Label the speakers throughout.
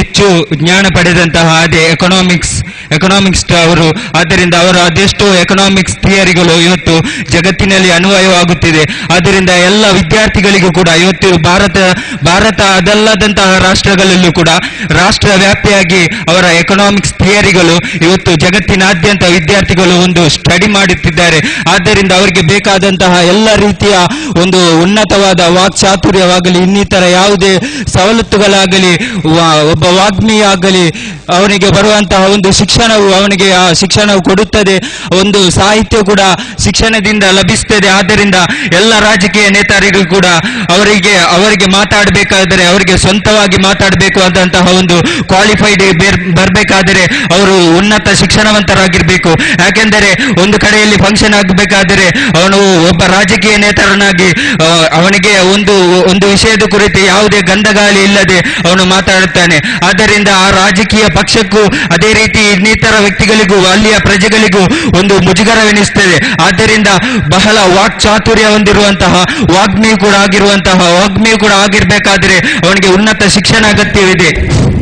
Speaker 1: ಹೆಚ್ಚು ಜ್ಞಾನ ಪಡೆದಂತಹ ಅದೇ ಎಕನಾಮಿಕ್ಸ್ ಎಕನಾಮಿಕ್ಸ್ ಅವರು ಆದ್ದರಿಂದ ಅವರ ಅದೆಷ್ಟೋ ಎಕನಾಮಿಕ್ಸ್ ಥಿಯರಿಗಳು ಇವತ್ತು ಜಗತ್ತಿನಲ್ಲಿ ಅನ್ವಯವಾಗುತ್ತಿದೆ ಆದ್ದರಿಂದ ಎಲ್ಲ ವಿದ್ಯಾರ್ಥಿಗಳಿಗೂ ಕೂಡ ಇವತ್ತು ಭಾರತ ಭಾರತ ಅದಲ್ಲದಂತಹ ರಾಷ್ಟ್ರಗಳಲ್ಲೂ ಕೂಡ ರಾಷ್ಟ್ರ ವ್ಯಾಪಿಯಾಗಿ ಅವರ ಎಕನಾಮಿಕ್ಸ್ ಥಿಯರಿಗಳು ಇವತ್ತು ಜಗತ್ತಿನಾದ್ಯಂತ ವಿದ್ಯಾರ್ಥಿಗಳು ಒಂದು ಸ್ಟಡಿ ಮಾಡುತ್ತಿದ್ದಾರೆ ಆದ್ದರಿಂದ ಅವರಿಗೆ ಬೇಕಾದಂತಹ ಎಲ್ಲ ರೀತಿಯ ಒಂದು ಉನ್ನತವಾದ ವಾಕ್ಚಾತುರ್ಯವಾಗಲಿ ಇನ್ನಿತರ ಯಾವುದೇ ಸವಲತ್ತುಗಳಾಗಲಿ ವಾ- ಒಬ್ಬ ವಾಗ್ಮಿ ಆಗಲಿ ಅವನಿಗೆ ಬರುವಂತಹ ಒಂದು ಶಿಕ್ಷಣವು ಅವನಿಗೆ ಆ ಶಿಕ್ಷಣವು ಕೊಡುತ್ತದೆ ಒಂದು ಸಾಹಿತ್ಯ ಕೂಡ ಶಿಕ್ಷಣದಿಂದ ಲಭಿಸ್ತದೆ ಆದ್ದರಿಂದ ಎಲ್ಲ ರಾಜಕೀಯ ನೇತಾರಿಗಳು ಕೂಡ ಅವರಿಗೆ ಅವರಿಗೆ ಮಾತಾಡಬೇಕಾದರೆ ಅವರಿಗೆ ಸ್ವಂತವಾಗಿ ಮಾತಾಡಬೇಕು ಆದಂತಹ ಒಂದು ಕ್ವಾಲಿಫೈಡ್ ಬರಬೇಕಾದರೆ ಅವರು ಉನ್ನತ ಶಿಕ್ಷಣವಂತರಾಗಿರ್ಬೇಕು ಯಾಕೆಂದರೆ ಒಂದು ಕಡೆಯಲ್ಲಿ ಫಂಕ್ಷನ್ ಆಗಬೇಕಾದರೆ ಅವನು ಒಬ್ಬ ರಾಜಕೀಯ ನೇತಾರನಾಗಿ ಆ, ಅವನಿಗೆ ಒಂದು ಒಂದು ವಿಷಯದ ಕುರಿತು ಯಾವುದೇ ಗಂಧಗಾಲಿ ಇಲ್ಲದೆ ಅವನು ಮಾತಾಡುತ್ತಾನೆ ಆದ್ದರಿಂದ ಆ ರಾಜಕೀಯ ಪಕ್ಷಕ್ಕೂ ಅದೇ ರೀತಿ ಇನ್ನಿತರ ವ್ಯಕ್ತಿಗಳಿಗೂ ಅಲ್ಲಿಯ ಪ್ರಜೆಗಳಿಗೂ ಒಂದು ಮುಜುಗರವೆನಿಸ್ತದೆ ಆದ್ದರಿಂದ ಬಹಳ ವಾಕ್ಚಾತುರ್ಯ ಹೊಂದಿರುವಂತಹ ವಾಗ್ಮಿ ಕೂಡ ಆಗಿರುವಂತಹ ವಾಗ್ಮಿ ಕೂಡ ಆಗಿರ್ಬೇಕಾದ್ರೆ ಅವನಿಗೆ ಉನ್ನತ ಶಿಕ್ಷಣ ಅಗತ್ಯವಿದೆ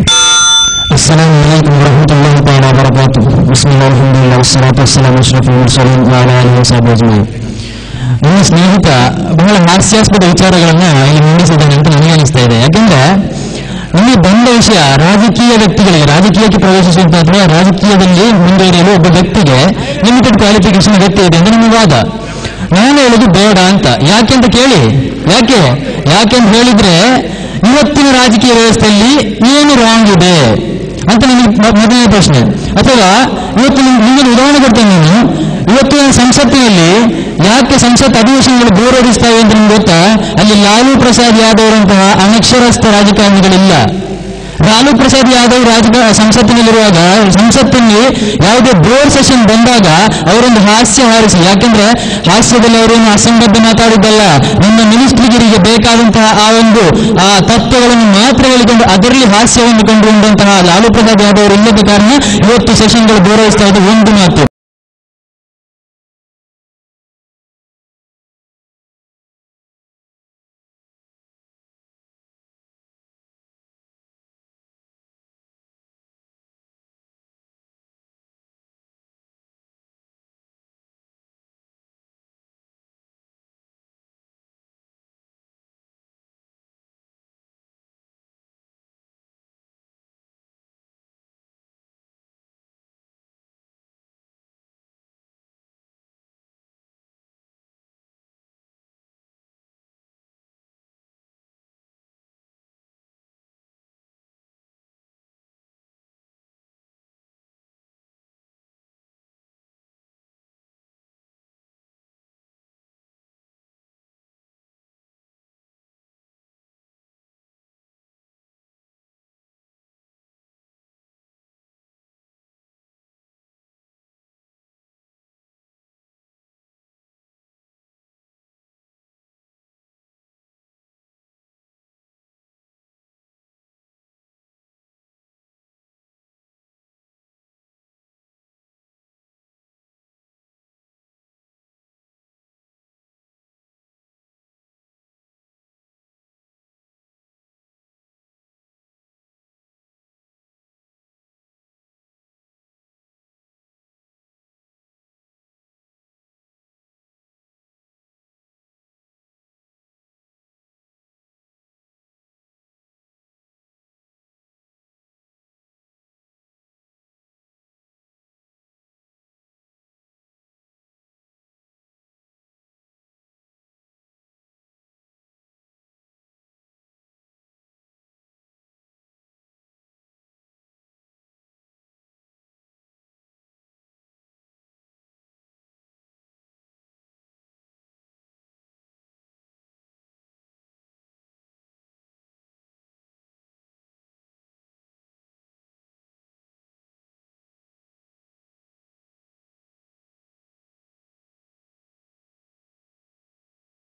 Speaker 2: السلام عليكم ورحمة الله تعالى وبركاته بسم الله الحمد لله والصلاة والسلام على أشرف المرسلين وعلى آله وصحبه أجمعين ನನ್ನ ಸ್ನೇಹಿತ ಬಹಳ ಹಾಸ್ಯಾಸ್ಪದ ವಿಚಾರಗಳನ್ನ ಇಲ್ಲಿ ಮಂಡಿಸಿದ್ದಾನೆ ಅಂತ ನನಗೆ ಅನಿಸ್ತಾ ಇದೆ ಯಾಕಂದ್ರೆ ಇಲ್ಲಿ ಬಂದ ವಿಷಯ ರಾಜಕೀಯ ವ್ಯಕ್ತಿಗಳಿಗೆ ರಾಜಕೀಯಕ್ಕೆ ಪ್ರವೇಶಿಸುವಂತಾದ್ರೆ ರಾಜಕೀಯದಲ್ಲಿ ಮುಂದುವರಿಯಲು ಒಬ್ಬ ವ್ಯಕ್ತಿಗೆ ಲಿಮಿಟೆಡ್ ಕ್ವಾಲಿಫಿಕೇಶನ್ ಅಗತ್ಯ ಇದೆ ಅಂತ ನಮ್ಮ ವಾದ ನಾನು ಹೇಳುದು ಬೇಡ ಅಂತ ಯಾಕೆ ಅಂತ ಕೇಳಿ ಯಾಕೆ ಯಾಕೆ ಅಂತ ಹೇಳಿದ್ರೆ ಇವತ್ತಿನ ರಾಜಕೀಯ ವ್ಯವಸ್ಥೆಯಲ್ಲಿ ಏನು ರಾಂಗ್ ಇದೆ ಅಂತ ನಿಮಗೆ ಮೊ- ಮೊದಲನೇ ಪ್ರಶ್ನೆ ಅಥವಾ ಇವತ್ತು ನಿಮ್- ನಿಮಗೆ ಉದಾಹರಣೆ ಕೊಡ್ತೇನೆ ನಾನು ಇವತ್ತಿನ ಸಂಸತ್ತಿನಲ್ಲಿ ಯಾಕೆ ಸಂಸತ್ ಅಧಿವೇಶನಗಳು ಬೋರಡಿಸ್ತವೆ ಅಂತ ನಿಮ್ಗೆ ಗೊತ್ತಾ ಅಲ್ಲಿ ಲಾಲು ಪ್ರಸಾದ್ ಯಾದವ್ ಅವರಂತಹ ಅನಕ್ಷರಸ್ಥ ರಾಜಕಾರಣಿಗಳಿಲ್ಲ ಲಾಲು ಪ್ರಸಾದ್ ಯಾದವ್ ರಾಜಕ ಸಂಸತ್ತಿನಲ್ಲಿರುವಾಗ ಸಂಸತ್ತಿನಲ್ಲಿ ಯಾವುದೇ ಬೋರ್ ಸೆಷನ್ ಬಂದಾಗ ಅವರೊಂದು ಹಾಸ್ಯ ಹಾರಿಸಿ ಯಾಕೆಂದ್ರೆ ಹಾಸ್ಯದಲ್ಲಿ ಅವರೇನು ಅಸಂಬದ್ಧ ಮಾತಾಡಿದ್ದಲ್ಲ ನಮ್ಮ ಮಿನಿಸ್ಟ್ರಿಗಿರಿಗೆ ಬೇಕಾದಂತಹ ಆ ಒಂದು ಆ ತತ್ವಗಳನ್ನು ಮಾತ್ರ ಹೇಳಿಕೊಂಡು ಅದರಲ್ಲಿ ಹಾಸ್ಯವನ್ನು ಕಂಡುಕೊಂಡಂತಹ ಲಾಲು ಪ್ರಸಾದ್ ಯಾದವ್ ಅವರು ಇಲ್ಲದ ಕಾರಣ ಇವತ್ತು ಸೆಷನ್ಗಳು ಗೌರವಿಸ್ತಾ ಇದ್ದು ಒಂದು ಮಾತು